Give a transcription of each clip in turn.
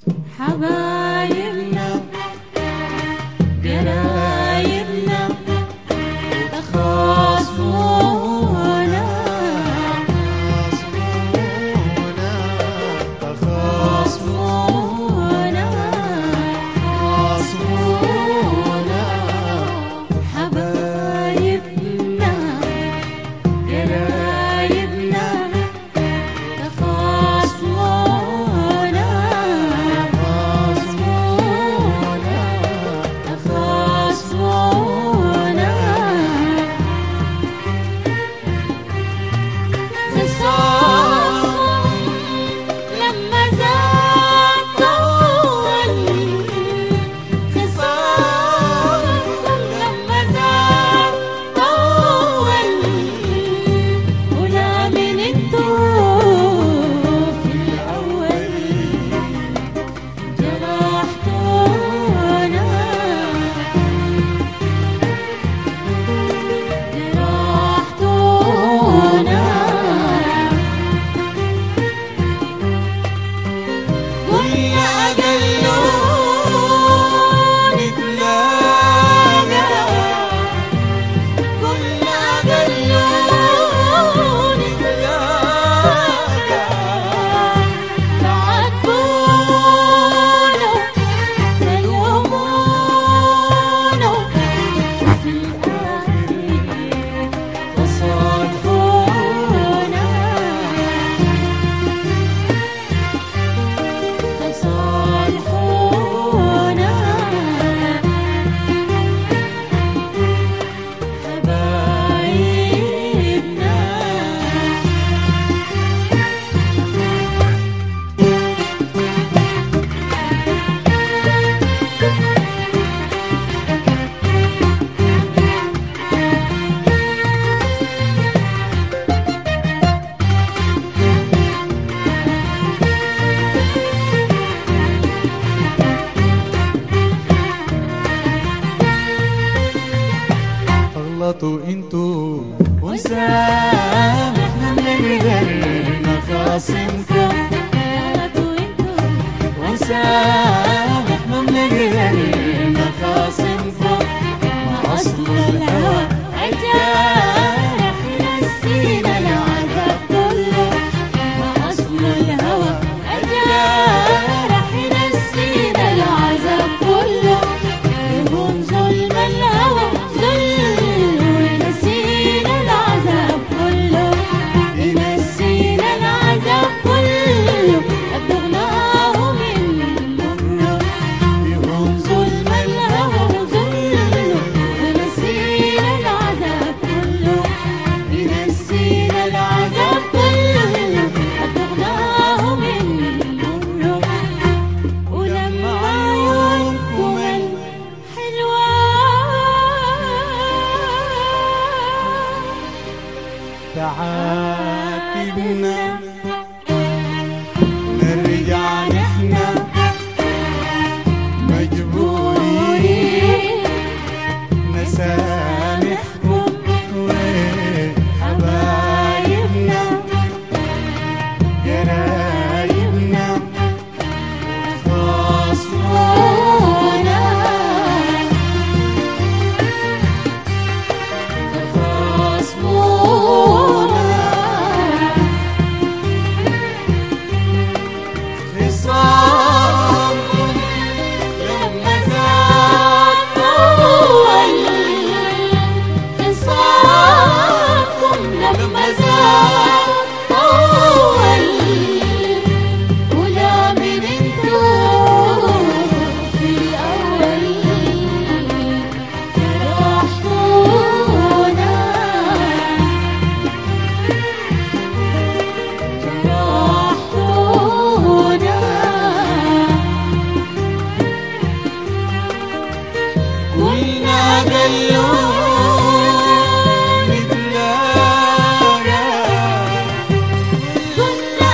حبايبنا قرايبنا تخاصمونا تخاصمونا حبايبنا قرايبنا تخاصمونا تخاصمونا خصامكم لما زاد طول خصامكم لما زاد طول ولا من انتو في الأول جرحتونا جرحتونا قلنا قلوا نتلاقى قلنا قلوا نتلاقى تعاتبونا تلومونا وفي الآخر تصالحونا تصالحونا حبايبنا غلطوا انتوا وسامحنا بنقدر نخاصمكم غلطوا انتو وسامحنا بنقدر نخاصمكم ما أصل الهوى الجارح نسينا العذاب كله ما أصل الهوى الجارح نسينا العذاب كله يهون ظلم الهوى ظلم ونسينا العذاب كله ينسينا العذاب كله أبلغناه من مره يهون ظلم الهوى ظلم ونسينا العذاب كله ينسينا العذاب كله أبلغناه من مره ولما عيونكم الحلوة تعاتبنا نرجع نحنا مجبورين نسامحكم وحبايبنا قرايبنا خاصمونا خاصمونا خصامكم لما زاد طول خصامكم لما زاد طول ولا من انتو في الأول جرحتونا جرحتونا قلنا قلوا نتلاقى كنا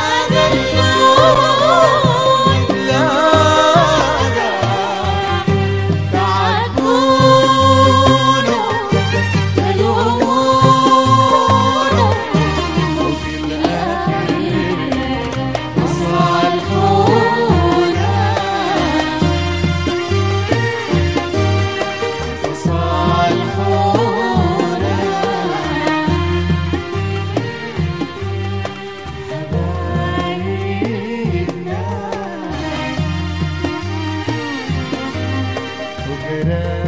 قلوب نتلاقى تعاتبونا تلومونا وفي الآخر صالحونا غيرك